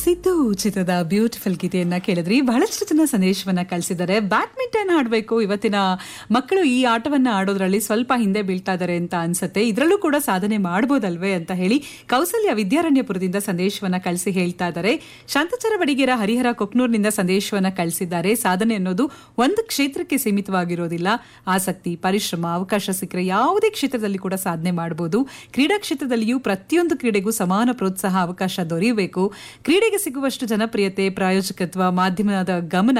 ಸಿದ್ದು ಚಿತ್ರದ ಬ್ಯೂಟಿಫುಲ್ ಗೀತೆಯನ್ನ ಕೇಳಿದ್ರಿ ಬಹಳಷ್ಟು ಜನ ಸಂದೇಶವನ್ನ ಕಳಿಸಿದ್ದಾರೆ ಬ್ಯಾಡ್ಮಿಂಟನ್ ಆಡಬೇಕು ಇವತ್ತಿನ ಮಕ್ಕಳು ಈ ಆಟವನ್ನ ಆಡೋದ್ರಲ್ಲಿ ಸ್ವಲ್ಪ ಹಿಂದೆ ಬೀಳ್ತಾ ಇದ್ದಾರೆ ಅಂತ ಅನ್ಸುತ್ತೆ ಇದರಲ್ಲೂ ಕೂಡ ಸಾಧನೆ ಮಾಡಬಹುದಲ್ವೇ ಅಂತ ಹೇಳಿ ಕೌಸಲ್ಯ ವಿದ್ಯಾರಣ್ಯಪುರದಿಂದ ಸಂದೇಶವನ್ನ ಕಳಿಸಿ ಹೇಳ್ತಾ ಇದ್ದಾರೆ ಶಾಂತಚರ ಬಡಿಗೇರ ಹರಿಹರ ಕೊಕ್ನೂರ್ನಿಂದ ಸಂದೇಶವನ್ನ ಕಳಿಸಿದ್ದಾರೆ ಸಾಧನೆ ಅನ್ನೋದು ಒಂದು ಕ್ಷೇತ್ರಕ್ಕೆ ಸೀಮಿತವಾಗಿರೋದಿಲ್ಲ ಆಸಕ್ತಿ ಪರಿಶ್ರಮ ಅವಕಾಶ ಸಿಕ್ಕರೆ ಯಾವುದೇ ಕ್ಷೇತ್ರದಲ್ಲಿ ಕೂಡ ಸಾಧನೆ ಮಾಡಬಹುದು ಕ್ರೀಡಾ ಕ್ಷೇತ್ರದಲ್ಲಿಯೂ ಪ್ರತಿಯೊಂದು ಕ್ರೀಡೆಗೂ ಸಮಾನ ಪ್ರೋತ್ಸಾಹ ಅವಕಾಶ ದೊರೆಯಬೇಕು ಕ್ರೀಡೆಗೆ ಸಿಗುವಷ್ಟು ಜನಪ್ರಿಯತೆ ಪ್ರಾಯೋಜಕತ್ವ ಮಾಧ್ಯಮದ ಗಮನ